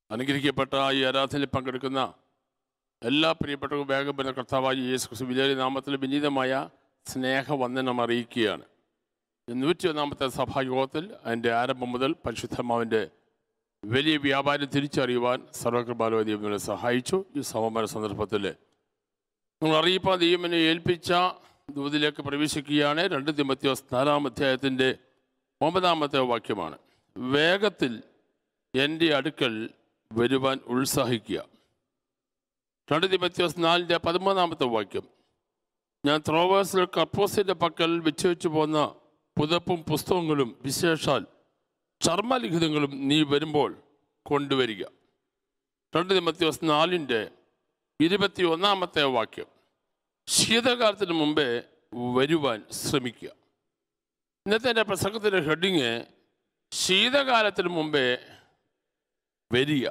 അനുഗ്രഹിക്കപ്പെട്ട ഈ ആരാധനയിൽ പങ്കെടുക്കുന്ന എല്ലാ പ്രിയപ്പെട്ടവർക്കും വേഗം വരുന്ന കർത്താവായി യേശു ക്രിസ്തു വിജയ നാമത്തിൽ വിനീതമായ സ്നേഹവന്ദനം അറിയിക്കുകയാണ് നൂറ്റി ഒന്നാമത്തെ സഭായോഗത്തിൽ അതിൻ്റെ ആരംഭം മുതൽ പരിശുദ്ധമാവിൻ്റെ വലിയ വ്യാപാരം തിരിച്ചറിയുവാൻ സർവകൃപാലോദി നമ്മളെ സഹായിച്ചു ഈ സമമന സന്ദർഭത്തിൽ നിങ്ങൾ അറിയിപ്പാൻ ദൈവമിനെ ഏൽപ്പിച്ച ദൂതിലേക്ക് പ്രവേശിക്കുകയാണ് രണ്ട് തിമത്യോസ് നാലാം അധ്യായത്തിൻ്റെ ഒമ്പതാമത്തെ വാക്യമാണ് വേഗത്തിൽ എൻ്റെ അടുക്കൽ വരുവാൻ ഉത്സാഹിക്കുക രണ്ട് തിമത്യോസ് നാലിൻ്റെ പതിമൂന്നാമത്തെ വാക്യം ഞാൻ ത്രോവേഴ്സിൽ കർപ്പോസിൻ്റെ പക്കൽ വെച്ച് വെച്ച് പോന്ന പുതപ്പും പുസ്തകങ്ങളും വിശേഷാൽ ചർമ്മലിഖിതങ്ങളും നീ വരുമ്പോൾ കൊണ്ടുവരിക രണ്ട് തിമത്യോസ് നാലിൻ്റെ ഇരുപത്തി ഒന്നാമത്തെ വാക്യം ശീതകാലത്തിന് മുമ്പേ വരുവാൻ ശ്രമിക്കുക ഇന്നത്തെ എൻ്റെ പ്രസംഗത്തിൻ്റെ ഹെഡിങ് ശീതകാലത്തിന് മുമ്പേ വരിക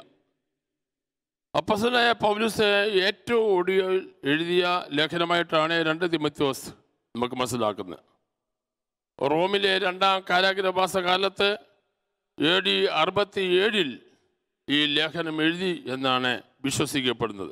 അപ്പസനായ പൗലുസ് ഏറ്റവും ഒടിയ എഴുതിയ ലേഖനമായിട്ടാണ് രണ്ട് തിമത്യോസ് നമുക്ക് മനസ്സിലാക്കുന്നത് റോമിലെ രണ്ടാം കാരാഗ്രവാസ കാലത്ത് എ ഡി അറുപത്തി ഏഴിൽ ഈ ലേഖനം എഴുതി എന്നാണ് വിശ്വസിക്കപ്പെടുന്നത്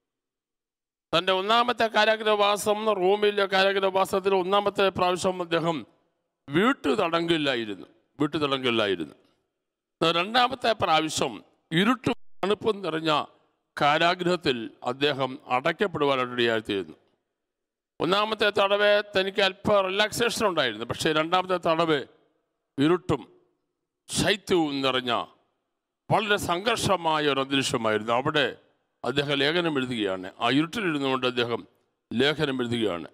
തൻ്റെ ഒന്നാമത്തെ കാരാഗ്രവാസം റോമിലെ കാരാഗ്രവാസത്തിൽ ഒന്നാമത്തെ പ്രാവശ്യം അദ്ദേഹം വീട്ടുതടങ്കില്ലായിരുന്നു വീട്ടുതടങ്കില്ലായിരുന്നു രണ്ടാമത്തെ പ്രാവശ്യം ഇരുട്ടും തണുപ്പും നിറഞ്ഞ കാരാഗ്രഹത്തിൽ അദ്ദേഹം അടയ്ക്കപ്പെടുവാനിടയായിത്തീരുന്നു ഒന്നാമത്തെ തടവ് തനിക്ക് അല്പം റിലാക്സേഷൻ ഉണ്ടായിരുന്നു പക്ഷേ രണ്ടാമത്തെ തടവ് ഇരുട്ടും ശൈത്യവും നിറഞ്ഞ വളരെ സംഘർഷമായ ഒരു അന്തരീക്ഷമായിരുന്നു അവിടെ അദ്ദേഹം ലേഖനം എഴുതുകയാണ് ആ ഇരുട്ടിലിരുന്നുകൊണ്ട് അദ്ദേഹം ലേഖനം എഴുതുകയാണ്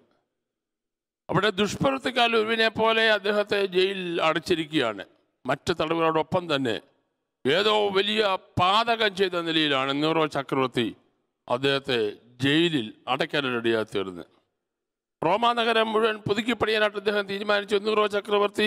അവിടെ ദുഷ്പ്രവൃത്തിക്കാൽ ഒരുവിനെ പോലെ അദ്ദേഹത്തെ ജയിലിൽ അടച്ചിരിക്കുകയാണ് മറ്റ് തടവുകളോടൊപ്പം തന്നെ ഏതോ വലിയ പാതകം ചെയ്ത നിലയിലാണ് നീറോ ചക്രവർത്തി അദ്ദേഹത്തെ ജയിലിൽ അടയ്ക്കാനിടയായി തീർന്നത് റോമാ നഗരം മുഴുവൻ പുതുക്കിപ്പണിയാനായിട്ട് അദ്ദേഹം തീരുമാനിച്ചു നീറോ ചക്രവർത്തി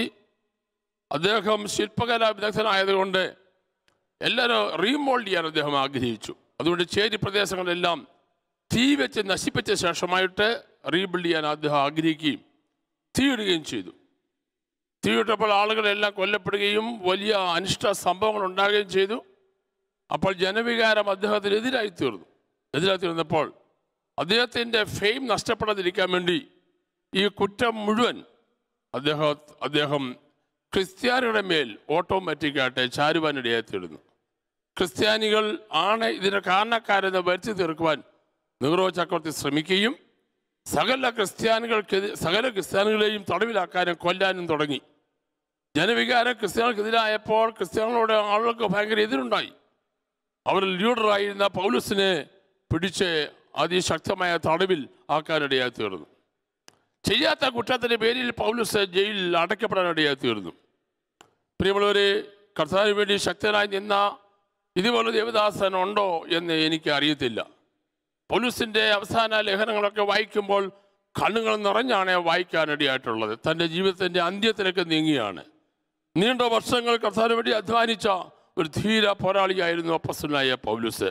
അദ്ദേഹം ശില്പകലാ വിദഗ്ധനായതുകൊണ്ട് എല്ലാവരും റീമോൾഡ് ചെയ്യാൻ അദ്ദേഹം ആഗ്രഹിച്ചു അതുകൊണ്ട് ചേരി പ്രദേശങ്ങളെല്ലാം തീ വെച്ച് നശിപ്പിച്ച ശേഷമായിട്ട് റീബിൽഡ് ചെയ്യാൻ അദ്ദേഹം ആഗ്രഹിക്കുകയും തീയിടുകയും ചെയ്തു തീയിട്ടപ്പോൾ ആളുകളെല്ലാം കൊല്ലപ്പെടുകയും വലിയ അനിഷ്ട സംഭവങ്ങൾ ഉണ്ടാകുകയും ചെയ്തു അപ്പോൾ ജനവികാരം അദ്ദേഹത്തിനെതിരായി തീർന്നു എതിരായി തീർന്നപ്പോൾ അദ്ദേഹത്തിൻ്റെ ഫെയിം നഷ്ടപ്പെടാതിരിക്കാൻ വേണ്ടി ഈ കുറ്റം മുഴുവൻ അദ്ദേഹം അദ്ദേഹം ക്രിസ്ത്യാനിയുടെ മേൽ ഓട്ടോമാറ്റിക്കായിട്ട് ചാരുവാനിടയായി തീർന്നു ക്രിസ്ത്യാനികൾ ആണ് ഇതിന് കാരണക്കാരെന്ന് വരുത്തി തീർക്കുവാൻ നെഹ്റോ ചക്രവർത്തി ശ്രമിക്കുകയും സകല ക്രിസ്ത്യാനികൾക്ക് സകല ക്രിസ്ത്യാനികളെയും തടവിലാക്കാനും കൊല്ലാനും തുടങ്ങി ജനവികാരം ക്രിസ്ത്യാനികൾക്കെതിരായപ്പോൾ ക്രിസ്ത്യാനികളോട് ആളുകൾക്ക് ഭയങ്കര എതിരുണ്ടായി അവരിൽ ലീഡറായിരുന്ന പൗലുസിനെ പിടിച്ച് അതിശക്തമായ തടവിൽ ആക്കാനിടയായി തീർന്നു ചെയ്യാത്ത കുറ്റത്തിൻ്റെ പേരിൽ പൗലുസ് ജയിലിൽ അടയ്ക്കപ്പെടാനിടയായി തീർന്നു പ്രിയമുള്ളവരെ കർത്താവിന് വേണ്ടി ശക്തനായി നിന്ന ഇതുപോലെ ദേവദാസൻ ഉണ്ടോ എന്ന് എനിക്ക് അറിയത്തില്ല പൗലുസിൻ്റെ അവസാന ലേഖനങ്ങളൊക്കെ വായിക്കുമ്പോൾ കണ്ണുകൾ നിറഞ്ഞാണ് വായിക്കാനിടയായിട്ടുള്ളത് തൻ്റെ ജീവിതത്തിൻ്റെ അന്ത്യത്തിലേക്ക് നീങ്ങിയാണ് നീണ്ട വർഷങ്ങൾ കർത്താവിന് വേണ്ടി അധ്വാനിച്ച ഒരു ധീര പോരാളിയായിരുന്നു അപ്പസ്തനായ പൗലുസ്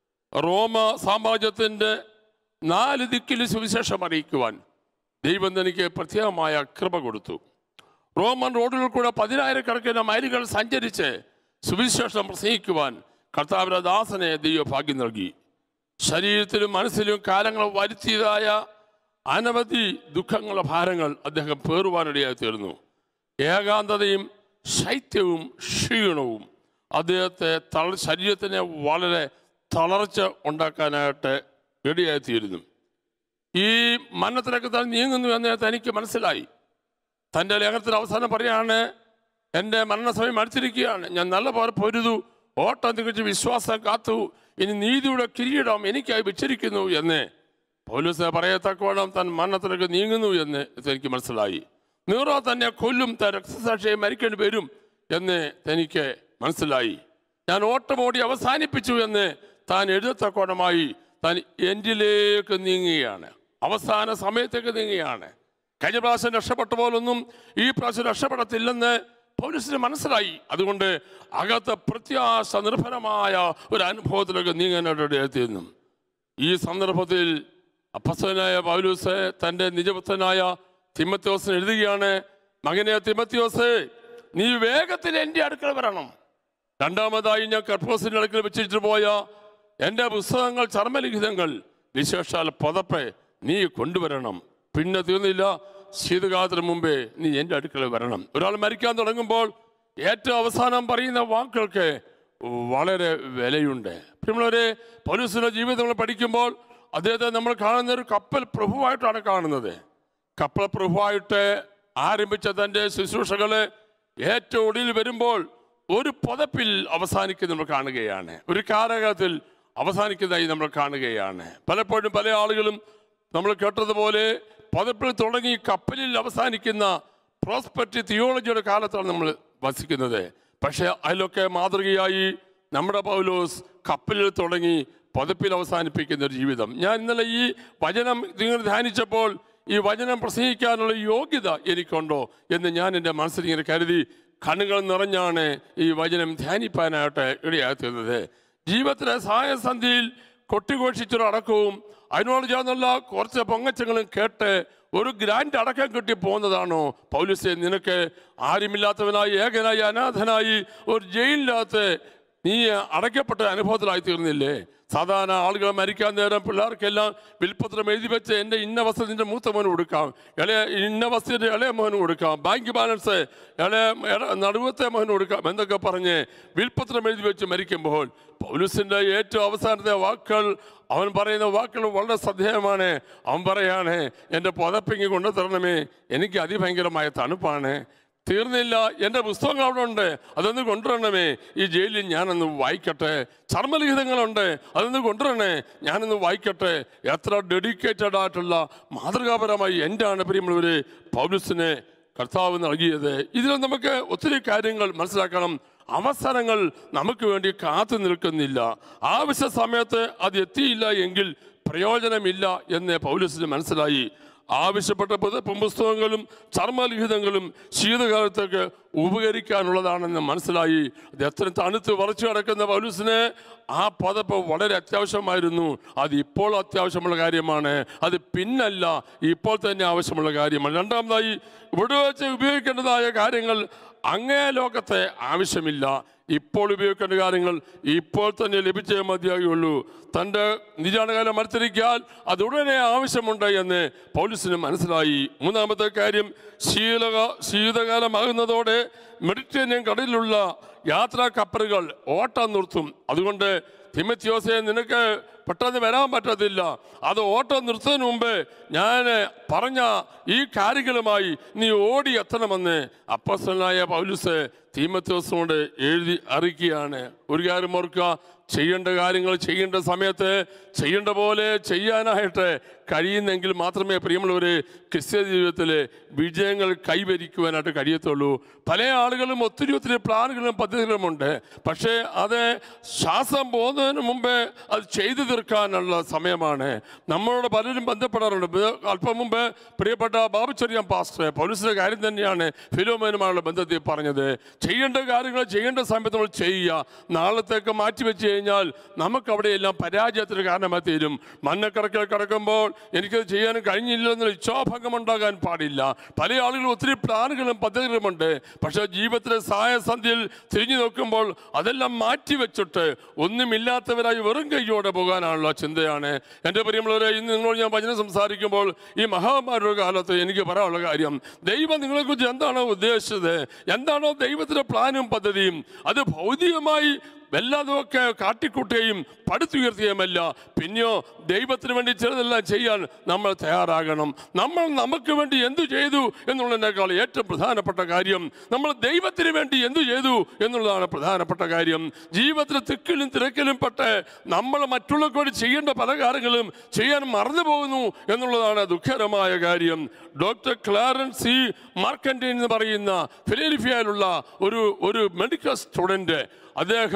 റോമ സാമ്രാജ്യത്തിൻ്റെ നാല് ദിക്കിൽ സുവിശേഷം അറിയിക്കുവാൻ ദൈവം തനിക്ക് പ്രത്യേകമായ കൃപ കൊടുത്തു റോമൻ റോഡുകളിൽ കൂടെ പതിനായിരക്കണക്കിന് മൈലുകൾ സഞ്ചരിച്ച് സുവിശേഷം പ്രസംഗിക്കുവാൻ കർത്താവിന്റെ ദാസനെ ദൈവ ഭാഗ്യം നൽകി ശരീരത്തിലും മനസ്സിലും കാലങ്ങൾ വരുത്തിയതായ അനവധി ദുഃഖങ്ങളുടെ ഭാരങ്ങൾ അദ്ദേഹം പേറുവാനിടയായി തീർന്നു ഏകാന്തതയും ശൈത്യവും ക്ഷീണവും അദ്ദേഹത്തെ തള ശരീരത്തിനെ വളരെ തളർച്ച ഉണ്ടാക്കാനായിട്ട് ഇടയായിത്തീരുന്നു ഈ മരണത്തിലേക്ക് താൻ നീങ്ങുന്നു എന്ന് തനിക്ക് മനസ്സിലായി തൻ്റെ ലേഖനത്തിൽ അവസാനം പറയാണ് എൻ്റെ മരണസമയം അടുത്തിരിക്കുകയാണ് ഞാൻ നല്ല പോലെ പൊരുതു ഓട്ടം തികച്ച് വിശ്വാസം കാത്തു ഇനി നീതിയുടെ കിരീടം എനിക്കായി വെച്ചിരിക്കുന്നു എന്ന് പോലീസ് പറയത്തക്കവണ്ണം താൻ മരണത്തിലേക്ക് നീങ്ങുന്നു എന്ന് എനിക്ക് മനസ്സിലായി നീറോ തന്നെ കൊല്ലും താൻ രക്തസാക്ഷിയെ മരിക്കേണ്ടി വരും എന്ന് തനിക്ക് മനസ്സിലായി ഞാൻ ഓട്ടമോടി അവസാനിപ്പിച്ചു എന്ന് താൻ എഴുതത്തക്കോണമായി താൻ എൻഡിലേക്ക് നീങ്ങുകയാണ് അവസാന സമയത്തേക്ക് നീങ്ങുകയാണ് കഴിഞ്ഞ പ്രാവശ്യം രക്ഷപ്പെട്ട പോലൊന്നും ഈ പ്രാവശ്യം രക്ഷപ്പെടത്തില്ലെന്ന് പൗലസിന് മനസ്സിലായി അതുകൊണ്ട് അകത്ത് പ്രത്യാശ നിർഭരമായ ഒരു അനുഭവത്തിലേക്ക് നീങ്ങാനായിട്ടെത്തിയിരുന്നു ഈ സന്ദർഭത്തിൽ അപ്പസ്വനായ പൗലൂസ് തൻ്റെ നിജപുത്രനായ തിമത്യോസിന് എഴുതുകയാണ് മകനെ തിമത്യോസ് നീ വേഗത്തിൽ എൻ്റെ അടുക്കൽ വരണം രണ്ടാമതായി ഞാൻ കർപ്പൂസിന്റെ അടുക്കൽ വെച്ചിട്ട് പോയ എൻ്റെ പുസ്തകങ്ങൾ ചർമ്മലിഖിതങ്ങൾ വിശേഷാൽ പതപ്പ് നീ കൊണ്ടുവരണം പിന്നെ തീർന്നില്ല ശീതകാലത്തിന് മുമ്പേ നീ എൻ്റെ അടുക്കൽ വരണം ഒരാൾ മരിക്കാൻ തുടങ്ങുമ്പോൾ ഏറ്റവും അവസാനം പറയുന്ന വാക്കുകൾക്ക് വളരെ വിലയുണ്ട് നമ്മളൊരു പൗലൂസിന്റെ ജീവിതം നമ്മൾ പഠിക്കുമ്പോൾ അദ്ദേഹത്തെ നമ്മൾ കാണുന്ന ഒരു കപ്പൽ പ്രഭുവായിട്ടാണ് കാണുന്നത് കപ്പൽ പ്രഭുവായിട്ട് ആരംഭിച്ച തൻ്റെ ശുശ്രൂഷകള് ഏറ്റവും ഒടുവിൽ വരുമ്പോൾ ഒരു പദപ്പിൽ അവസാനിക്കുന്ന നമ്മൾ കാണുകയാണ് ഒരു കാരകത്തിൽ അവസാനിക്കുന്നതായി നമ്മൾ കാണുകയാണ് പലപ്പോഴും പല ആളുകളും നമ്മൾ കേട്ടതുപോലെ പദപ്പിൽ തുടങ്ങി കപ്പലിൽ അവസാനിക്കുന്ന പ്രോസ്പെക്റ്റ് തിയോളജിയുടെ കാലത്താണ് നമ്മൾ വസിക്കുന്നത് പക്ഷേ അതിലൊക്കെ മാതൃകയായി നമ്മുടെ പൗലോസ് കപ്പലിൽ തുടങ്ങി പതിപ്പിൽ അവസാനിപ്പിക്കുന്ന ഒരു ജീവിതം ഞാൻ ഇന്നലെ ഈ വചനം നിങ്ങൾ ധ്യാനിച്ചപ്പോൾ ഈ വചനം പ്രസംഗിക്കാനുള്ള യോഗ്യത എനിക്കുണ്ടോ എന്ന് ഞാൻ എൻ്റെ മനസ്സിൽ ഇങ്ങനെ കരുതി കണ്ണുകൾ നിറഞ്ഞാണ് ഈ വചനം ധ്യാനിപ്പാനായിട്ട് ഇടയാക്കുന്നത് ജീവിതത്തിലെ സഹായസന്ധിയിൽ കൊട്ടിഘോഷിച്ചൊരു അടക്കവും അതിനോട് ചേർന്നുള്ള കുറച്ച് പൊങ്ങച്ചങ്ങളും കേട്ട് ഒരു ഗ്രാൻഡ് അടക്കം കിട്ടി പോകുന്നതാണോ പൗലുസെ നിനക്ക് ആരുമില്ലാത്തവനായി ഏകനായി അനാഥനായി ഒരു ജയിലിനകത്ത് നീ അടയ്ക്കപ്പെട്ട അനുഭവത്തിലായി തീർന്നില്ലേ സാധാരണ ആളുകൾ മരിക്കാൻ നേരം പിള്ളേർക്കെല്ലാം വിൽപത്രം എഴുതി വെച്ച് എൻ്റെ ഇന്ന വസ്തു നിന്റെ മൂത്ത മോന് കൊടുക്കാം ഇളയ ഇന്ന വസ്തുവിൻ്റെ ഇളയ മോന് കൊടുക്കാം ബാങ്ക് ബാലൻസ് ഇളയ ഇട- നടുവത്തെ മോന് കൊടുക്കാം എന്നൊക്കെ പറഞ്ഞ് വിൽപത്രം എഴുതി വെച്ച് മരിക്കുമ്പോൾ പൗലുസിൻ്റെ ഏറ്റവും അവസാനത്തെ വാക്കുകൾ അവൻ പറയുന്ന വാക്കുകൾ വളരെ ശ്രദ്ധേയമാണ് അവൻ പറയാണ് എൻ്റെ പുതപ്പിങ്ങി കൊണ്ടു തരണമേ എനിക്ക് അതിഭയങ്കരമായ തണുപ്പാണ് തീർന്നില്ല എൻ്റെ പുസ്തകങ്ങൾ അവിടെ ഉണ്ട് അതൊന്ന് കൊണ്ടുവരണമേ ഈ ജയിലിൽ ഞാനൊന്ന് വായിക്കട്ടെ ചർമ്മലിഖിതങ്ങളുണ്ട് അതൊന്ന് കൊണ്ടുവരണേ ഞാനൊന്ന് വായിക്കട്ടെ എത്ര ഡെഡിക്കേറ്റഡ് ആയിട്ടുള്ള മാതൃകാപരമായി എൻ്റെ പ്രിയമുള്ളവര് പൗലൂസിനെ കർത്താവ് നൽകിയത് ഇതിൽ നമുക്ക് ഒത്തിരി കാര്യങ്ങൾ മനസ്സിലാക്കണം അവസരങ്ങൾ നമുക്ക് വേണ്ടി കാത്തു നിൽക്കുന്നില്ല ആവശ്യ സമയത്ത് അത് എത്തിയില്ല എങ്കിൽ പ്രയോജനമില്ല എന്ന് പൗലൂസിന് മനസ്സിലായി ആവശ്യപ്പെട്ട പുത- പുസ്തകങ്ങളും ചർമ്മലിഖിതങ്ങളും ശീതകാലത്തേക്ക് ഉപകരിക്കാനുള്ളതാണെന്ന് മനസ്സിലായി അത് എത്ര തണുത്ത് വറച്ചു കിടക്കുന്ന പൗലൂസിന് ആ പദപ്പ് വളരെ അത്യാവശ്യമായിരുന്നു അത് ഇപ്പോൾ അത്യാവശ്യമുള്ള കാര്യമാണ് അത് പിന്നല്ല ഇപ്പോൾ തന്നെ ആവശ്യമുള്ള കാര്യമാണ് രണ്ടാമതായി ഇവിടെ വെച്ച് ഉപയോഗിക്കേണ്ടതായ കാര്യങ്ങൾ അങ്ങേ ലോകത്തെ ആവശ്യമില്ല ഇപ്പോൾ ഉപയോഗിക്കേണ്ട കാര്യങ്ങൾ ഇപ്പോൾ തന്നെ ലഭിച്ചേ മതിയാകുള്ളൂ തൻ്റെ നിജാനകാലം മത്സരിക്കാൻ അത് ഉടനെ ആവശ്യമുണ്ട് എന്ന് പൗലിസിന് മനസ്സിലായി മൂന്നാമത്തെ കാര്യം ശീലക ശീതകാലമാകുന്നതോടെ മെഡിറ്ററേനിയൻ കടലിലുള്ള യാത്രാ കപ്പലുകൾ ഓട്ടം നിർത്തും അതുകൊണ്ട് തിമത്യോസെ നിനക്ക് പെട്ടെന്ന് വരാൻ പറ്റത്തില്ല അത് ഓട്ടം നിർത്തുന്നതിന് മുമ്പ് ഞാൻ പറഞ്ഞ ഈ കാര്യങ്ങളുമായി നീ ഓടി എത്തണമെന്ന് അപ്പസ്തനായ പൗലുസ് തീമത്യോസിനോട് എഴുതി അറിയിക്കുകയാണ് ഒരു കാര്യം ഓർക്കുക ചെയ്യേണ്ട കാര്യങ്ങൾ ചെയ്യേണ്ട സമയത്ത് ചെയ്യേണ്ട പോലെ ചെയ്യാനായിട്ട് കഴിയുന്നെങ്കിൽ മാത്രമേ പ്രിയമുള്ളവര് ക്രിസ്ത്യ ജീവിതത്തിൽ വിജയങ്ങൾ കൈവരിക്കുവാനായിട്ട് കഴിയത്തുള്ളൂ പല ആളുകളും ഒത്തിരി ഒത്തിരി പ്ലാനുകളും പദ്ധതികളുമുണ്ട് പക്ഷേ അത് ശ്വാസം പോകുന്നതിന് മുമ്പേ അത് ചെയ്തു തീർക്കാനുള്ള സമയമാണ് നമ്മളോട് പലരും ബന്ധപ്പെടാറുണ്ട് ഇത് അല്പം മുമ്പ് പ്രിയപ്പെട്ട ബാബുച്ചെറിയാൻ പാസ്റ്റർ പോലീസിന്റെ കാര്യം തന്നെയാണ് ഫിലോമേനുമായുള്ള ബന്ധത്തിൽ പറഞ്ഞത് ചെയ്യേണ്ട കാര്യങ്ങൾ ചെയ്യേണ്ട സമയത്ത് നമ്മൾ ചെയ്യുക നാളത്തേക്ക് മാറ്റിവെച്ച് കഴിഞ്ഞാൽ നമുക്ക് അവിടെയെല്ലാം പരാജയത്തിന് കാരണമായി തീരും മണ്ണക്കിടക്കിൽ കിടക്കുമ്പോൾ എനിക്കത് ചെയ്യാൻ കഴിഞ്ഞില്ല എന്നൊരു ഇച്ഛാഭംഗം ഉണ്ടാകാൻ പാടില്ല പല ആളുകളും ഒത്തിരി പ്ലാനുകളും പദ്ധതികളുമുണ്ട് പക്ഷേ ജീവിതത്തിലെ സഹായസന്ധിയിൽ തിരിഞ്ഞു നോക്കുമ്പോൾ അതെല്ലാം മാറ്റിവെച്ചിട്ട് ഒന്നുമില്ലാത്തവരായി വെറും കൈയോടെ പോകാനുള്ള ചിന്തയാണ് എൻ്റെ പ്രിയമുള്ളവരെ ഇന്ന് നിങ്ങളോട് ഞാൻ വചനം സംസാരിക്കുമ്പോൾ ഈ മഹാമാരിയുടെ കാലത്ത് എനിക്ക് പറയാനുള്ള കാര്യം ദൈവം നിങ്ങളെക്കുറിച്ച് എന്താണോ ഉദ്ദേശിച്ചത് എന്താണോ ദൈവത്തിൻ്റെ പ്ലാനും പദ്ധതിയും അത് ഭൗതികമായി വല്ലതുമൊക്കെ കാട്ടിക്കൂട്ടുകയും പടുത്തുയർത്തുകയുമല്ല പിന്നെയോ ദൈവത്തിന് വേണ്ടി ചിലതെല്ലാം ചെയ്യാൻ നമ്മൾ തയ്യാറാകണം നമ്മൾ നമുക്ക് വേണ്ടി എന്തു ചെയ്തു എന്നുള്ളതിനേക്കാൾ ഏറ്റവും പ്രധാനപ്പെട്ട കാര്യം നമ്മൾ ദൈവത്തിന് വേണ്ടി എന്തു ചെയ്തു എന്നുള്ളതാണ് പ്രധാനപ്പെട്ട കാര്യം ജീവിതത്തിൽ തിക്കിലും തിരക്കിലും പെട്ട് നമ്മൾ മറ്റുള്ളവർക്ക് വേണ്ടി ചെയ്യേണ്ട പല കാര്യങ്ങളും ചെയ്യാൻ മറന്നു പോകുന്നു എന്നുള്ളതാണ് ദുഃഖകരമായ കാര്യം ഡോക്ടർ ക്ലാരൻസ് സി മാർക്കൻറ്റൈൻ എന്ന് പറയുന്ന ഫിലേലിഫിയയിലുള്ള ഒരു ഒരു മെഡിക്കൽ സ്റ്റുഡൻറ്റ് അദ്ദേഹം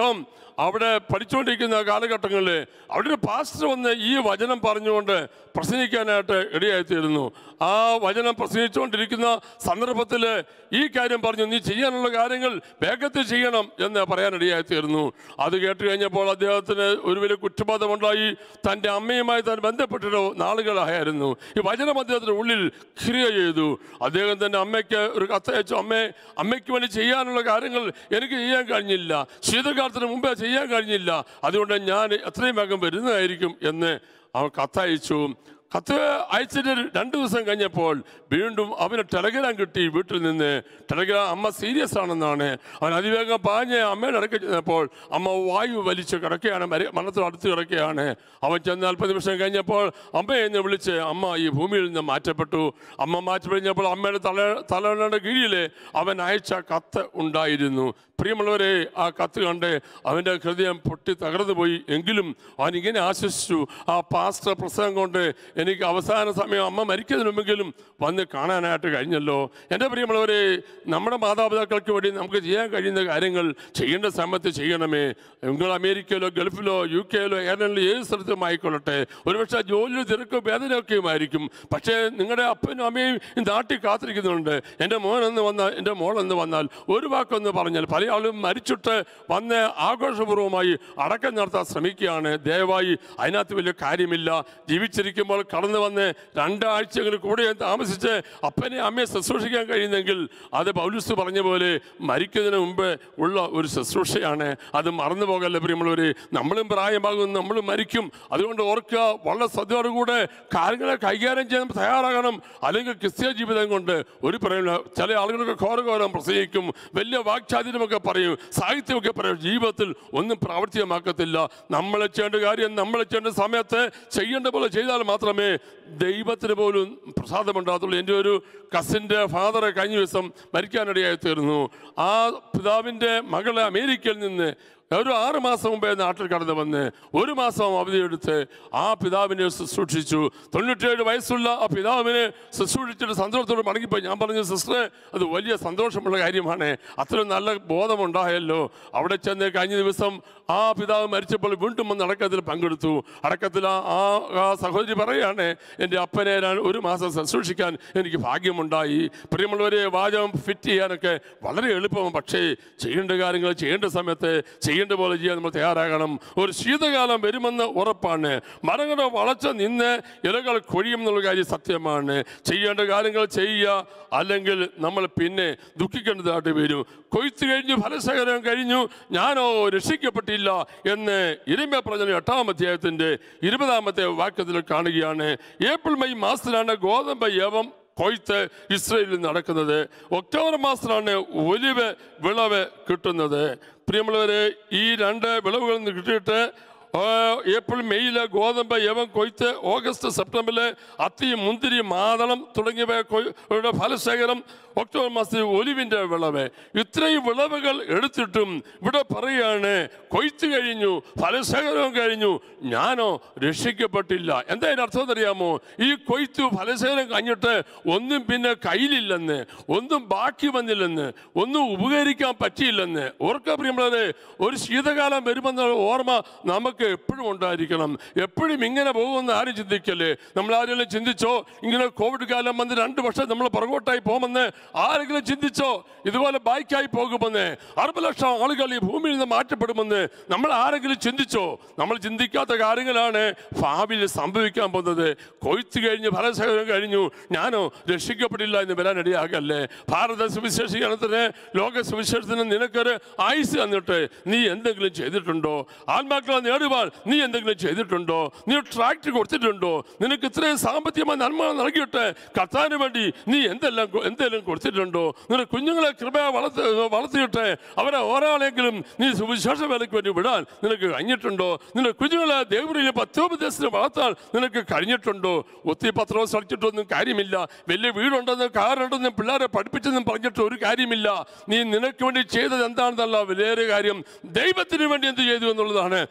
അവിടെ പഠിച്ചുകൊണ്ടിരിക്കുന്ന കാലഘട്ടങ്ങളിൽ അവിടെ ഒരു പാസ്റ്റർ വന്ന് ഈ വചനം പറഞ്ഞുകൊണ്ട് പ്രസംഗിക്കാനായിട്ട് ഇടയായിത്തീരുന്നു ആ വചനം പ്രസംഗിച്ചുകൊണ്ടിരിക്കുന്ന സന്ദർഭത്തിൽ ഈ കാര്യം പറഞ്ഞു നീ ചെയ്യാനുള്ള കാര്യങ്ങൾ വേഗത്തിൽ ചെയ്യണം എന്ന് പറയാൻ ഇടയായിത്തീരുന്നു അത് കേട്ട് കഴിഞ്ഞപ്പോൾ അദ്ദേഹത്തിന് ഒരു വലിയ കുറ്റബോധമുണ്ടായി തൻ്റെ അമ്മയുമായി താൻ ബന്ധപ്പെട്ടിട്ട് നാളുകളായിരുന്നു ഈ വചനം അദ്ദേഹത്തിൻ്റെ ഉള്ളിൽ ക്രിയ ചെയ്തു അദ്ദേഹം തൻ്റെ അമ്മയ്ക്ക് ഒരു കത്തയച്ചു അമ്മേ അമ്മയ്ക്ക് വേണ്ടി ചെയ്യാനുള്ള കാര്യങ്ങൾ എനിക്ക് ചെയ്യാൻ കഴിഞ്ഞില്ല ശീതകാലത്തിന് മുമ്പേ ചെയ്യാൻ കഴിഞ്ഞില്ല അതുകൊണ്ട് ഞാൻ എത്രയും വേഗം വരുന്നതായിരിക്കും എന്ന് അവൻ കത്തയച്ചു കത്ത് അയച്ചിട്ട് രണ്ട് ദിവസം കഴിഞ്ഞപ്പോൾ വീണ്ടും അവന് ടെലഗ്രാം കിട്ടി വീട്ടിൽ നിന്ന് ടെലഗ്രാം അമ്മ സീരിയസ് ആണെന്നാണ് അവൻ അതിവേഗം പാഞ്ഞ് അമ്മയുടെ അടുക്ക ചെന്നപ്പോൾ അമ്മ വായു വലിച്ച് കിടക്കുകയാണ് മര- മരണത്തിൽ അടുത്ത് കിടക്കുകയാണ് അവൻ ചെന്ന് അല്പ നിമിഷം കഴിഞ്ഞപ്പോൾ അമ്മയെ എന്ന് വിളിച്ച് അമ്മ ഈ ഭൂമിയിൽ നിന്ന് മാറ്റപ്പെട്ടു അമ്മ മാറ്റപ്പെട്ടപ്പോൾ അമ്മയുടെ തല തലയുടെ കീഴിൽ അവൻ അയച്ച കത്ത് ഉണ്ടായിരുന്നു പ്രിയമുള്ളവരെ ആ കത്ത് കണ്ട് അവൻ്റെ ഹൃദയം പൊട്ടി തകർന്നു പോയി എങ്കിലും അവൻ ഇങ്ങനെ ആശ്വസിച്ചു ആ പാസ്റ്റർ പ്രസംഗം കൊണ്ട് എനിക്ക് അവസാന സമയം അമ്മ മരിക്കുന്നതിന് മുമ്പെങ്കിലും വന്ന് കാണാനായിട്ട് കഴിഞ്ഞല്ലോ എൻ്റെ പ്രിയമുള്ളവരെ നമ്മുടെ മാതാപിതാക്കൾക്ക് വേണ്ടി നമുക്ക് ചെയ്യാൻ കഴിയുന്ന കാര്യങ്ങൾ ചെയ്യേണ്ട സമയത്ത് ചെയ്യണമേ നിങ്ങൾ അമേരിക്കയിലോ ഗൾഫിലോ യു കെയിലോ എയർലൻഡിലോ ഏത് സ്ഥലത്തും ആയിക്കൊള്ളട്ടെ ഒരുപക്ഷെ ജോലിയിൽ തിരക്കും വേദനയൊക്കെയും ആയിരിക്കും പക്ഷേ നിങ്ങളുടെ അപ്പനും അമ്മയും ഈ നാട്ടിൽ കാത്തിരിക്കുന്നുണ്ട് എൻ്റെ മോനെന്ന് വന്നാൽ എൻ്റെ മോളെന്ന് വന്നാൽ ഒരു വാക്കൊന്ന് പറഞ്ഞാൽ പല ആളും മരിച്ചിട്ട് വന്ന് ആഘോഷപൂർവ്വമായി അടക്കം നടത്താൻ ശ്രമിക്കുകയാണ് ദയവായി അതിനകത്ത് വലിയ കാര്യമില്ല ജീവിച്ചിരിക്കുമ്പോൾ കടന്നു വന്ന് രണ്ടാഴ്ചകൾ കൂടെ താമസിച്ച് അപ്പനെ അമ്മയെ ശുശ്രൂഷിക്കാൻ കഴിയുന്നെങ്കിൽ അത് പൗലുസ് പറഞ്ഞ പോലെ മരിക്കുന്നതിന് മുമ്പ് ഉള്ള ഒരു ശുശ്രൂഷയാണ് അത് മറന്നു പോകല്ല പ്രിയമുള്ളവർ നമ്മളും പ്രായമാകും നമ്മളും മരിക്കും അതുകൊണ്ട് ഓർക്കുക വളരെ ശ്രദ്ധയോടുകൂടെ കാര്യങ്ങളെ കൈകാര്യം ചെയ്യാൻ തയ്യാറാകണം അല്ലെങ്കിൽ ക്രിസ്ത്യ ജീവിതം കൊണ്ട് ഒരു പറയുന്ന ചില ആളുകളൊക്കെ ഘോരഘോരം പ്രസംഗിക്കും വലിയ വാക്ചാതിര്യമൊക്കെ പറയും സാഹിത്യമൊക്കെ പറയും ജീവിതത്തിൽ ഒന്നും പ്രാവർത്തികമാക്കത്തില്ല നമ്മൾ ചെയ്യേണ്ട കാര്യം നമ്മൾ ചെയ്യേണ്ട സമയത്ത് ചെയ്യേണ്ട പോലെ ചെയ്താൽ മാത്രമേ ദൈവത്തിന് പോലും പ്രസാദമുണ്ടാകത്തുള്ളൂ എൻ്റെ ഒരു കസിൻ്റെ ഫാദറെ കഴിഞ്ഞ ദിവസം മരിക്കാനിടയായി തീർന്നു ആ പിതാവിൻ്റെ മകളെ അമേരിക്കയിൽ നിന്ന് ഒരു ആറ് മാസം മുമ്പേ നാട്ടിൽ കടന്നു വന്ന് ഒരു മാസം അവധിയെടുത്ത് ആ പിതാവിനെ ശുശ്രൂഷിച്ചു തൊണ്ണൂറ്റിയേഴ് വയസ്സുള്ള ആ പിതാവിനെ ശുശ്രൂഷിച്ചിട്ട് സന്തോഷത്തോടെ മടങ്ങിപ്പോയി ഞാൻ പറഞ്ഞു സിസ്റ്ററെ അത് വലിയ സന്തോഷമുള്ള കാര്യമാണ് അത്രയും നല്ല ബോധമുണ്ടായല്ലോ അവിടെ ചെന്ന് കഴിഞ്ഞ ദിവസം ആ പിതാവ് മരിച്ചപ്പോൾ വീണ്ടും വന്ന് അടക്കത്തിൽ പങ്കെടുത്തു അടക്കത്തിൽ ആ ആ- ആ സഹോദരി പറയാണ് എൻ്റെ അപ്പനെ ഞാൻ ഒരു മാസം ശുശ്രൂഷിക്കാൻ എനിക്ക് ഭാഗ്യമുണ്ടായി പ്രിയമുള്ളവരെ വാചകം ഫിറ്റ് ചെയ്യാനൊക്കെ വളരെ എളുപ്പമാണ് പക്ഷേ ചെയ്യേണ്ട കാര്യങ്ങൾ ചെയ്യേണ്ട സമയത്ത് ചെയ്യേണ്ട പോലെ ചെയ്യാൻ നമ്മൾ തയ്യാറാകണം ഒരു ശീതകാലം വരുമെന്ന് ഉറപ്പാണ് മരങ്ങളുടെ വളച്ച നിന്ന് ഇലകൾ കൊഴിയും എന്നുള്ള കാര്യം സത്യമാണ് ചെയ്യേണ്ട കാര്യങ്ങൾ ചെയ്യുക അല്ലെങ്കിൽ നമ്മൾ പിന്നെ ദുഃഖിക്കേണ്ടതായിട്ട് വരും കൊയ്ത്ത് കഴിഞ്ഞു ഫലശേഖരം കഴിഞ്ഞു ഞാനോ രക്ഷിക്കപ്പെട്ടില്ല എന്ന് ഇരിമ പറഞ്ഞ എട്ടാം അധ്യായത്തിന്റെ ഇരുപതാമത്തെ വാക്യത്തിൽ കാണുകയാണ് ഏപ്രിൽ മെയ് മാസത്തിലാണ് ഗോതമ്പ് യവം കൊയ്ത്ത് ഇസ്രയേലിൽ നടക്കുന്നത് ഒക്ടോബർ മാസത്തിലാണ് ഒലിവ് വിളവ് കിട്ടുന്നത് പ്രിയമുള്ളവരെ ഈ രണ്ട് വിളവുകളിൽ നിന്ന് കിട്ടിയിട്ട് ആ, ഏപ്രിൽ മെയ്യില് ഗോതമ്പ് യവം കൊയ്ത്ത് ഓഗസ്റ്റ് സെപ്റ്റംബറിൽ അത്തി മുന്തിരി മാതളം തുടങ്ങിയവ കൊയ്- യുടെ ഫലശേഖരം ഒക്ടോബർ മാസത്തിൽ ഒലിവിൻ്റെ വിളവ് ഇത്രയും വിളവുകൾ എടുത്തിട്ടും ഇവിടെ പറയാണ് കൊയ്ത്ത് കഴിഞ്ഞു ഫലശേഖരവും കഴിഞ്ഞു ഞാനോ രക്ഷിക്കപ്പെട്ടില്ല എന്താ അതിൻ്റെ അർത്ഥം എന്നറിയാമോ ഈ കൊയ്ത്തു ഫലശേഖരം കഴിഞ്ഞിട്ട് ഒന്നും പിന്നെ കയ്യിലില്ലെന്ന് ഒന്നും ബാക്കി വന്നില്ലെന്ന് ഒന്നും ഉപകരിക്കാൻ പറ്റിയില്ലെന്ന് ഓർക്ക പ്രിയമുള്ളത് ഒരു ശീതകാലം വരുമെന്ന ഓർമ്മ നമുക്ക് എപ്പോഴും ഉണ്ടായിരിക്കണം എപ്പോഴും ഇങ്ങനെ പോകുമെന്ന് ആരും ചിന്തിക്കല്ലേ നമ്മൾ ആരെങ്കിലും ചിന്തിച്ചോ ഇങ്ങനെ കോവിഡ് കാലം വന്ന് രണ്ട് വർഷം നമ്മൾ പുറകോട്ടായി പോകുമെന്ന് ആരെങ്കിലും ചിന്തിച്ചോ ഇതുപോലെ ബൈക്കായി പോകുമെന്ന് അറുപത് ലക്ഷം ആളുകൾ ഈ ഭൂമിയിൽ നിന്ന് മാറ്റപ്പെടുമെന്ന് നമ്മൾ ആരെങ്കിലും ചിന്തിച്ചോ നമ്മൾ ചിന്തിക്കാത്ത കാര്യങ്ങളാണ് ഭാവിയിൽ സംഭവിക്കാൻ പോകുന്നത് കൊയ്ത്ത് കഴിഞ്ഞ് ഫലശേഖരം കഴിഞ്ഞു ഞാനോ രക്ഷിക്കപ്പെടില്ല എന്ന് വരാൻ ഇടയാകല്ലേ ഭാരത സുവിശേഷീകരണത്തിന് ലോക സുവിശേഷത്തിന് നിനക്കൊരു ആയുസ് തന്നിട്ട് നീ എന്തെങ്കിലും ചെയ്തിട്ടുണ്ടോ ആത്മാക്കളെ നേടുവാൻ നീ എന്തെങ്കിലും ചെയ്തിട്ടുണ്ടോ നീ ട്രാക്ട് കൊടുത്തിട്ടുണ്ടോ നിനക്ക് ഇത്രയും സാമ്പത്തികമായ നന്മ നൽകിയിട്ട് കർത്താവിന് വേണ്ടി നീ എന്തെല്ലാം കൊ- എന്തെല്ലാം കൊടുത്തിട്ടുണ്ടോ നിന്റെ കുഞ്ഞുങ്ങളെ കൃപ വളർത്തി വളർത്തിയിട്ട് അവരെ ഒരാളെങ്കിലും നീ സുവിശേഷ വേലയ്ക്ക് വേണ്ടി വിടാൻ നിനക്ക് കഴിഞ്ഞിട്ടുണ്ടോ നിന്റെ കുഞ്ഞുങ്ങളെ ദൈവറിയിലെ പത്തോപദേശത്തിന് വളർത്താൻ നിനക്ക് കഴിഞ്ഞിട്ടുണ്ടോ ഒത്തിരി പത്രോസ് അടിച്ചിട്ടൊന്നും കാര്യമില്ല വലിയ വീടുണ്ടെന്നും കാറുണ്ടെന്നും പിള്ളേരെ പഠിപ്പിച്ചെന്നും പറഞ്ഞിട്ട് ഒരു കാര്യമില്ല നീ നിനക്ക് വേണ്ടി ചെയ്തത് എന്താണെന്നല്ല വലിയൊരു കാര്യം ദൈവത്തിന് വേണ്ടി എന്ത് ചെയ്തു എന്നുള്ളതാണ് പ്രധാന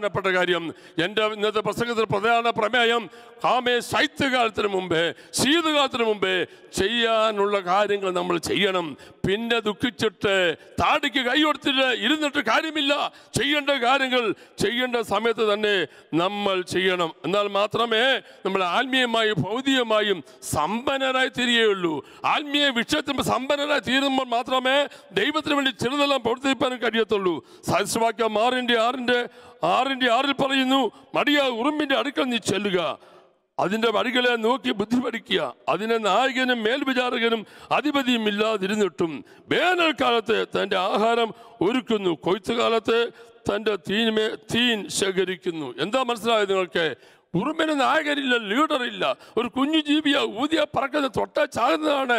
പ്രധാനപ്പെട്ട കാര്യം എൻ്റെ ഇന്നത്തെ പ്രസംഗത്തിൽ പ്രധാന പ്രമേയം കാമേ ശൈത്യകാലത്തിന് മുമ്പേ ശീതകാലത്തിന് മുമ്പേ ചെയ്യാനുള്ള കാര്യങ്ങൾ നമ്മൾ ചെയ്യണം പിന്നെ ദുഃഖിച്ചിട്ട് താടിക്ക് കൈ കൊടുത്തിട്ട് ഇരുന്നിട്ട് കാര്യമില്ല ചെയ്യേണ്ട കാര്യങ്ങൾ ചെയ്യേണ്ട സമയത്ത് തന്നെ നമ്മൾ ചെയ്യണം എന്നാൽ മാത്രമേ നമ്മൾ ആത്മീയമായും ഭൗതികമായും സമ്പന്നരായി തീരുകയുള്ളൂ ആത്മീയ വിഷയത്തിൽ സമ്പന്നരായി തീരുമ്പോൾ മാത്രമേ ദൈവത്തിന് വേണ്ടി ചെറുതെല്ലാം പ്രവർത്തിപ്പാൻ കഴിയത്തുള്ളൂ സദസ്യവാക്യം ആറിൻ്റെ ആറിൻ്റെ ആറിൻ്റെ ആറിൽ പറയുന്നു മടിയ ഉറുമ്പിൻ്റെ അടുക്കൽ നീ ചെല്ലുക അതിൻ്റെ വഴികളെ നോക്കി ബുദ്ധി പഠിക്കുക അതിനെ നായകനും മേൽവിചാരകനും അധിപതിയും ഇല്ലാതിരുന്നിട്ടും വേനൽക്കാലത്ത് തൻ്റെ ആഹാരം ഒരുക്കുന്നു കൊയ്ത്തുകാലത്ത് തൻ്റെ തീന്മേ തീൻ ശേഖരിക്കുന്നു എന്താ മനസ്സിലായത് നിങ്ങൾക്ക് ഉറുമ്പിന് നായകരില്ല ലീഡറില്ല ഒരു കുഞ്ഞു ജീവിയ ഊതിയ പറക്കുന്ന തൊട്ട ചാകുന്നതാണ്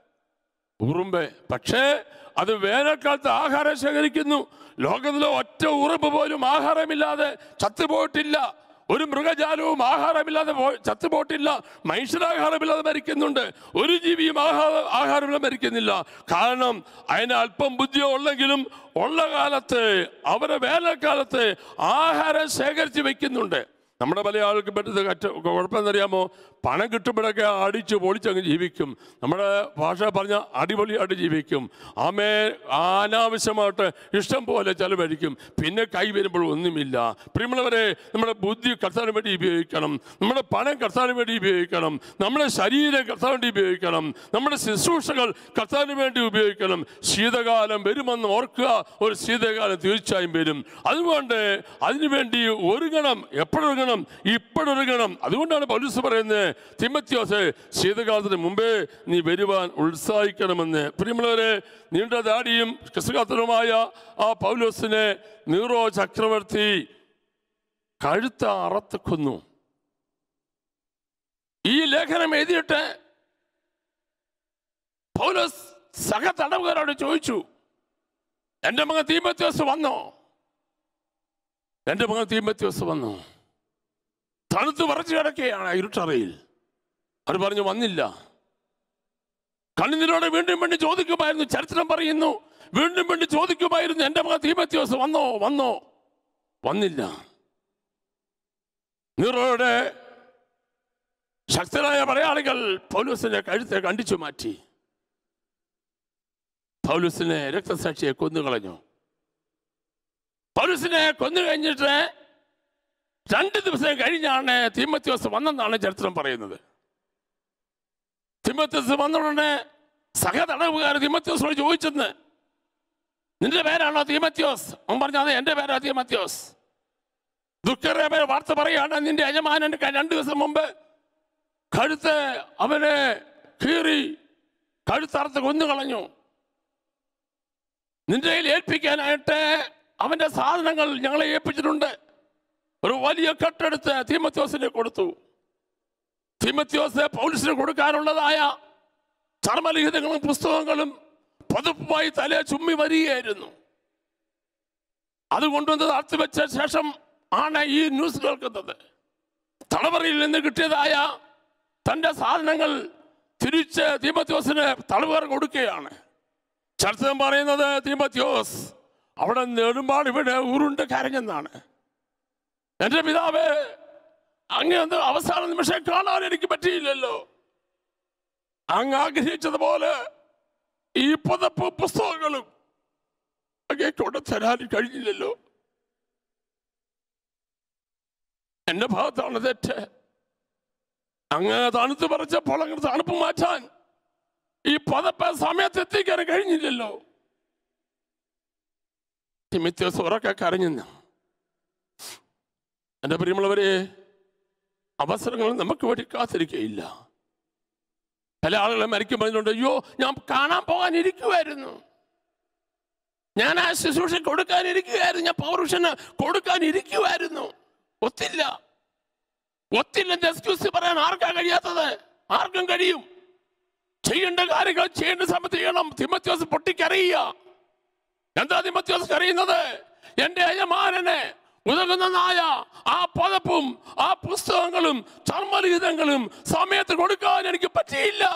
ഉറുമ്പ് പക്ഷേ അത് വേനൽക്കാലത്ത് ആഹാരം ശേഖരിക്കുന്നു ലോകത്തിലെ ഒറ്റ ഉറുമ്പ് പോലും ആഹാരമില്ലാതെ ചത്തുപോയിട്ടില്ല ഒരു മൃഗജാലവും ആഹാരമില്ലാതെ പോ- ചത്തുപോയിട്ടില്ല മനുഷ്യരാഹാരമില്ലാതെ മരിക്കുന്നുണ്ട് ഒരു ജീവിയും ആഹാര ആഹാരമില്ലാതെ മരിക്കുന്നില്ല കാരണം അതിന് അല്പം ബുദ്ധിയോ ഉള്ളെങ്കിലും ഉള്ള കാലത്ത് അവരെ വേനൽക്കാലത്ത് ആഹാരം ശേഖരിച്ച് വെക്കുന്നുണ്ട് നമ്മുടെ പല ആൾക്ക് പറ്റുന്ന കറ്റ കുഴപ്പമെന്നറിയാമോ പണം കിട്ടുമ്പോഴൊക്കെ അടിച്ച് പൊളിച്ചങ്ങ് ജീവിക്കും നമ്മുടെ ഭാഷ പറഞ്ഞ അടിപൊളിയായിട്ട് ജീവിക്കും ആമേ അനാവശ്യമായിട്ട് ഇഷ്ടം പോലെ ചെലവഴിക്കും പിന്നെ കൈ വരുമ്പോൾ ഒന്നുമില്ല പ്രിയമുള്ളവരെ നമ്മുടെ ബുദ്ധി കർത്താവിന് വേണ്ടി ഉപയോഗിക്കണം നമ്മുടെ പണം കർത്താവിന് വേണ്ടി ഉപയോഗിക്കണം നമ്മുടെ ശരീരം കർത്താവിന് വേണ്ടി ഉപയോഗിക്കണം നമ്മുടെ ശുശ്രൂഷകൾ കർത്താവിന് വേണ്ടി ഉപയോഗിക്കണം ശീതകാലം വരുമെന്ന് ഓർക്കുക ഒരു ശീതകാലം തീർച്ചയായും വരും അതുകൊണ്ട് അതിനുവേണ്ടി ഒരുങ്ങണം എപ്പോഴൊരുങ്ങണം ഇപ്പോഴൊരുങ്ങണം അതുകൊണ്ടാണ് പൗലൂസ് പറയുന്നത് തിമത്യോസ് ശീതകാലത്തിന് മുമ്പേ നീ വരുവാൻ ഉത്സാഹിക്കണമെന്ന് പ്രിയമുള്ളവരെ നീണ്ട ദാടിയും ക്രിസ്തുകാത്തനുമായ ആ പൗലോസിനെ നീറോ ചക്രവർത്തി കഴുത്ത അറത്ത് കൊന്നു ഈ ലേഖനം എഴുതിയിട്ട് പൗലോസ് സഹ തടവുകാരോട് ചോദിച്ചു എൻ്റെ മകൻ തീമത്യോസ് വന്നോ എൻ്റെ മകൻ തീമത്യോസ് വന്നു തണുത്ത് പറച്ചു കിടക്കുകയാണ് ആ ഇരുട്ടറയിൽ അവർ പറഞ്ഞു വന്നില്ല കണ്ണിനോട് വീണ്ടും വീണ്ടും ചോദിക്കുമായിരുന്നു ചരിത്രം പറയുന്നു വീണ്ടും വീണ്ടും ചോദിക്കുമായിരുന്നു എൻ്റെ മകൻ തീമത്യോസ് വന്നോ വന്നോ വന്നില്ല നീറോയുടെ ശക്തരായ പടയാളികൾ പൗലൂസിന്റെ കഴുത്തെ കണ്ടിച്ചു മാറ്റി പൗലൂസിനെ രക്തസാക്ഷിയെ കൊന്നുകളഞ്ഞു പൗലൂസിനെ കൊന്നു കഴിഞ്ഞിട്ട് രണ്ട് ദിവസം കഴിഞ്ഞാണ് തിമത്യോസ് വന്നെന്നാണ് ചരിത്രം പറയുന്നത് തിമത്യോസ് വന്നുടനെ സഹ തടവുകാർ തിമത്യോസിനോട് ചോദിച്ചെന്ന് നിന്റെ പേരാണോ തീമത്യോസ് അവൻ പറഞ്ഞു അതെ എൻ്റെ പേരാ തീമത്യോസ് ദുഃഖകരമായ വാർത്ത പറയാണ് നിന്റെ യജമാനൻ ക- രണ്ട് ദിവസം മുമ്പ് കഴുത്ത് അവനെ കീറി കഴുത്തറുത്ത് കൊന്നുകളഞ്ഞു നിന്റെ കയ്യിൽ ഏൽപ്പിക്കാനായിട്ട് അവന്റെ സാധനങ്ങൾ ഞങ്ങളെ ഏൽപ്പിച്ചിട്ടുണ്ട് ഒരു വലിയ കെട്ടെടുത്ത് തീമത്യോസിനെ കൊടുത്തു തീമത്യോസ് പൗലിസിന് കൊടുക്കാനുള്ളതായ ചർമ്മലിഖിതങ്ങളും പുസ്തകങ്ങളും പതുപ്പായി തലേ ചുമ്മി വരികയായിരുന്നു അത് കൊണ്ടുവന്ന് താഴ്ത്തി വെച്ച ശേഷം ആണ് ഈ ന്യൂസ് കേൾക്കുന്നത് തടവറയിൽ നിന്ന് കിട്ടിയതായ തന്റെ സാധനങ്ങൾ തിരിച്ച് തീമത്യോസിന് തടവുകാർ കൊടുക്കുകയാണ് ചരിത്രം പറയുന്നത് തീമത്യോസ് അവിടെ നെടുമ്പാട് ഇവിടെ ഉരുണ്ട് കരഞ്ഞെന്നാണ് എന്റെ പിതാവ് അങ്ങ് ഒന്ന് അവസാന നിമിഷം കാണാൻ എനിക്ക് പറ്റിയില്ലല്ലോ അങ്ങ് ആഗ്രഹിച്ചതുപോലെ ഈ പുതപ്പ് പുസ്തകങ്ങളും അങ്ങേ കൊണ്ട് തരാൻ കഴിഞ്ഞില്ലല്ലോ എന്റെ ഭാഗത്താണ് തെറ്റ് അങ്ങ് തണുത്ത് പറിച്ചപ്പോൾ അങ്ങ് തണുപ്പ് മാറ്റാൻ ഈ പതപ്പ് സമയത്ത് എത്തിക്കാൻ കഴിഞ്ഞില്ലല്ലോ തിമിത്യോസ് ഉറക്കെ കരഞ്ഞെന്ന് എൻ്റെ പ്രിയമുള്ളവരെ അവസരങ്ങൾ നമുക്ക് വേണ്ടി കാത്തിരിക്കുകയില്ല പല ആളുകളെ മരിക്കും പറഞ്ഞുകൊണ്ട് അയ്യോ ഞാൻ കാണാൻ പോകാൻ ഇരിക്കുമായിരുന്നു ഞാൻ ആ ശുശ്രൂഷ കൊടുക്കാൻ ഇരിക്കുകയായിരുന്നു ഞാൻ പൗരുഷന് കൊടുക്കാൻ ഇരിക്കുമായിരുന്നു ഒത്തില്ല ഒത്തില്ലെന്ന് എക്സ്ക്യൂസ് പറയാൻ ആർക്കാ കഴിയാത്തത് ആർക്കും കഴിയും ചെയ്യേണ്ട കാര്യങ്ങൾ ചെയ്യേണ്ട സമയത്ത് ചെയ്യണം തിമത്യോസ് പൊട്ടിക്കറിയുക എന്താ തിമത്യോസ് കറിയുന്നത് എന്റെ യജമാനനെ ഉതകുന്ന നായ ആ പദപ്പും ആ പുസ്തകങ്ങളും ചർമ്മലിഖിതങ്ങളും സമയത്ത് കൊടുക്കാൻ എനിക്ക് പറ്റിയില്ല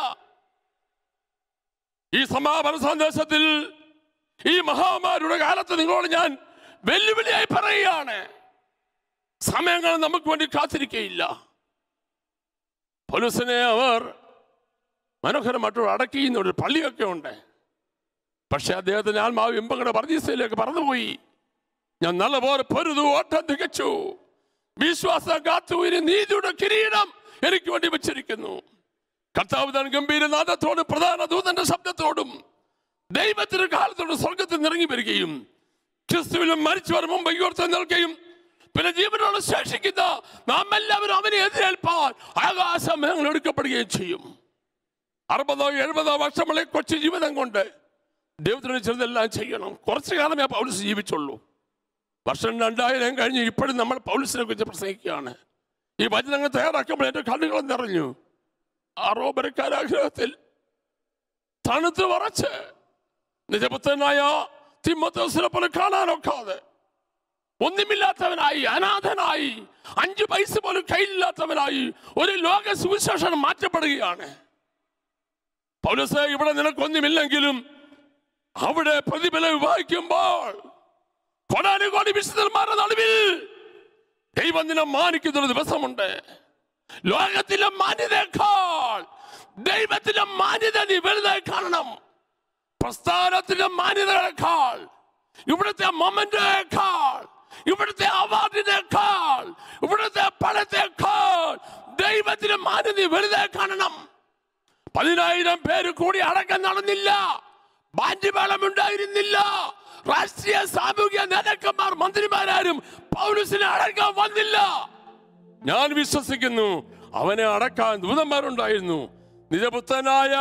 ഈ സമാപന സന്ദേശത്തിൽ ഈ മഹാമാരിയുടെ കാലത്ത് നിങ്ങളോട് ഞാൻ വെല്ലുവിളിയായി പറയുകയാണ് സമയങ്ങൾ നമുക്ക് വേണ്ടി കാത്തിരിക്കയില്ല പോലീസിനെ അവർ മനോഹരമായിട്ട് അടക്കിയുന്ന ഒരു പള്ളിയൊക്കെ ഉണ്ട് പക്ഷെ അദ്ദേഹത്തിന് ആത്മാവ് ഇമ്പങ്ങളുടെ പർദീസയിലേക്ക് പറന്നുപോയി ഞാൻ നല്ലപോലെ പൊരുതു ഓട്ടം തികച്ചു വിശ്വാസം കാത്തു ഇനി നീതിയുടെ കിരീടം എനിക്ക് വേണ്ടി വെച്ചിരിക്കുന്നു കർത്താവ് താൻ ഗംഭീരനാഥത്തോടും പ്രധാന ദൂതന്റെ ശബ്ദത്തോടും ദൈവത്തിന്റെ കാലത്തോട് സ്വർഗത്തിൽ നിറങ്ങി വരികയും ക്രിസ്തുവിലും മരിച്ചവർ മുമ്പ് ഉയർത്തി നിൽക്കുകയും പിന്നെ ജീവനോട് ശേഷിക്കുന്ന നാം എല്ലാവരും അവനെ എതിരേൽപ്പാൻ ആകാശമേങ്ങൾ എടുക്കപ്പെടുകയും ചെയ്യും അറുപതോ എഴുപതോ വർഷമുള്ള കൊച്ചു ജീവിതം കൊണ്ട് ദൈവത്തിന് ചെറുതെല്ലാം ചെയ്യണം കുറച്ചു കാലമേ പൗലസ് ജീവിച്ചുള്ളൂ വർഷം രണ്ടായിരം കഴിഞ്ഞ് ഇപ്പോഴും നമ്മൾ പൗലസിനെ കുറിച്ച് പ്രസംഗിക്കുകയാണ് ഈ വചനങ്ങൾ തയ്യാറാക്കുമ്പോൾ എൻ്റെ കണ്ണുകൾ നിറഞ്ഞു ആ റോബരക്കാരാഗ്രഹത്തിൽ തണുത്ത് വറച്ച് നിജപുത്രനായ തിമ്മത്തോസിനെ പോലെ കാണാനൊക്കാതെ ഒന്നുമില്ലാത്തവനായി അനാഥനായി അഞ്ചു പൈസ പോലും കയ്യിലില്ലാത്തവനായി ഒരു ലോക സുവിശേഷം മാറ്റപ്പെടുകയാണ് പൗലസ് ഇവിടെ നിനക്കൊന്നുമില്ലെങ്കിലും അവിടെ പ്രതിഫലം വിവാഹിക്കുമ്പോൾ കൊടാനുകോടി വിശുദ്ധന്മാരുടെ നടുവിൽ ദൈവം നിന്നെ മാനിക്കുന്ന ഒരു ദിവസമുണ്ട് ലോകത്തിലെ മാന്യതയേക്കാൾ ദൈവത്തിലെ മാന്യത നീ വലുതായി കാണണം പ്രസ്ഥാനത്തിന്റെ മാന്യതകളെക്കാൾ ഇവിടുത്തെ മൊമെന്റേക്കാൾ ഇവിടുത്തെ അവാർഡിനേക്കാൾ ഇവിടുത്തെ പണത്തേക്കാൾ ദൈവത്തിന്റെ മാന്യത വലുതായി കാണണം പതിനായിരം പേര് കൂടി അടക്കം നടന്നില്ല ബാൻഡ് മേളം ഉണ്ടായിരുന്നില്ല രാഷ്ട്രീയ സാമൂഹിക നേതാക്കന്മാർ മന്ത്രിമാരാരും പൗലസിനെ അടക്കാൻ വന്നില്ല ഞാൻ വിശ്വസിക്കുന്നു അവനെ അടക്കാൻ ദൂതന്മാരുണ്ടായിരുന്നു നിജപുത്രനായ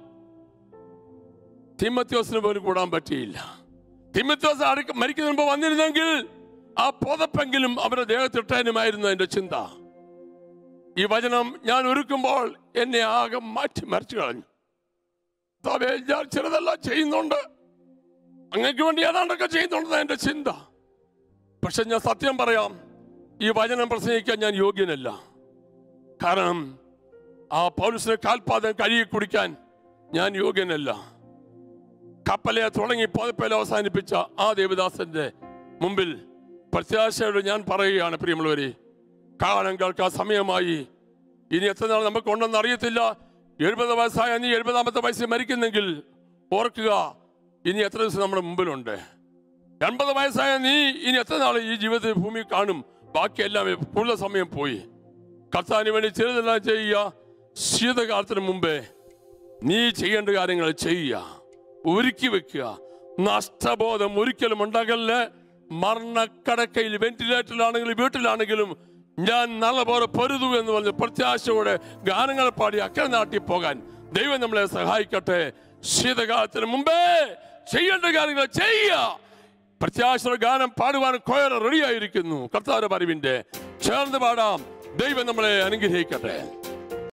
തിമ്മത്യോസിന് പോലും കൂടാൻ പറ്റിയില്ല തിമ്മത്യോസ് അടക്ക മരിക്കുന്നതിന് മുമ്പ് വന്നിരുന്നെങ്കിൽ ആ പുതപ്പെങ്കിലും അവരുടെ ദേഹത്തിട്ടാനുമായിരുന്നു എന്റെ ചിന്ത ഈ വചനം ഞാൻ ഒരുക്കുമ്പോൾ എന്നെ ആകെ മാറ്റി മറിച്ചു കളഞ്ഞു കർത്താവേ, ഞാൻ ചിലതെല്ലാം ചെയ്യുന്നുണ്ട് അങ്ങക്ക് വേണ്ടി ഏതാണ്ടൊക്കെ ചെയ്യുന്നുണ്ടെന്ന് എന്റെ ചിന്ത പക്ഷെ ഞാൻ സത്യം പറയാം ഈ വചനം പ്രസംഗിക്കാൻ ഞാൻ യോഗ്യനല്ല കാരണം ആ പൗരസിനെ കാൽപാദം കഴുകി കുടിക്കാൻ ഞാൻ യോഗ്യനല്ല കപ്പലെ തുടങ്ങി പതിപ്പല അവസാനിപ്പിച്ച ആ ദേവദാസന്റെ മുമ്പിൽ പ്രത്യാശയോട് ഞാൻ പറയുകയാണ് പ്രിയമുള്ളവരെ കാലം കേൾക്കാൻ സമയമായി ഇനി എത്ര നാൾ നമുക്ക് ഉണ്ടെന്ന് അറിയത്തില്ല എഴുപത് വയസ്സായ നീ എഴുപതാമത്തെ വയസ്സിൽ മരിക്കുന്നെങ്കിൽ ഓർക്കുക ഇനി എത്ര ദിവസം നമ്മുടെ മുമ്പിലുണ്ട് എൺപത് വയസ്സായ നീ ഇനി എത്ര നാൾ ഈ ജീവിതത്തിൽ ഭൂമി കാണും ബാക്കിയെല്ലാം കൂടുതൽ സമയം പോയി കർത്താവിന് വേണ്ടി ചിലതെല്ലാം ചെയ്യുക ശീതകാലത്തിന് മുമ്പേ നീ ചെയ്യേണ്ട കാര്യങ്ങൾ ചെയ്യുക ഒരുക്കി വെക്കുക നഷ്ടബോധം ഒരിക്കലും ഉണ്ടാകല്ലേ മരണക്കടക്കയിൽ വെന്റിലേറ്ററിലാണെങ്കിലും വീട്ടിലാണെങ്കിലും ഞാൻ നല്ലപോലെ പൊരുതു എന്ന് പറഞ്ഞ് പ്രത്യാശയോടെ ഗാനങ്ങൾ പാടി അക്കരെ നാട്ടി പോകാൻ ദൈവം നമ്മളെ സഹായിക്കട്ടെ ശീതകാലത്തിന് മുമ്പേ ചെയ്യേണ്ട കാര്യങ്ങൾ ചെയ്യുക പ്രത്യാശയുടെ ഗാനം പാടുവാൻ കോയർ റെഡിയായിരിക്കുന്നു കർത്താവ് അറിവിന്റെ ചേർന്ന് പാടാം ദൈവം നമ്മളെ അനുഗ്രഹിക്കട്ടെ